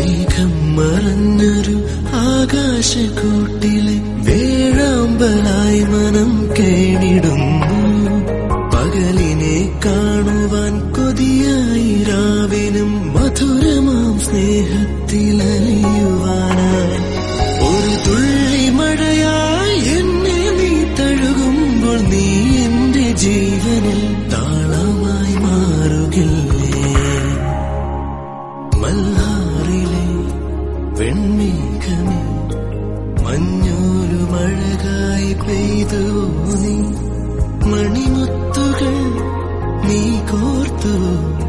മേഘം മറഞ്ഞൊരു ആകാശക്കൂട്ടിലെ വേഴാമ്പലായി മനം കേണിടുന്നു പകലിനെ കാണുവാൻ കൊതിയായി രാവിനും മധുരമാം സ്നേഹത്തിലലിയുവാനായി ഒരു തുള്ളി മഴയായി എന്നെ നീ തഴുകുമ്പോൾ നീ എന്റെ ജീവനിൽ താളമായി മാറുകില്ലേ മൽഹാറിലെ വെൺമേഘമേ മഞ്ഞൊരു മഴകായി പെയ്തു നീ മണിമുത്തുകൾ നീ കോർത്തു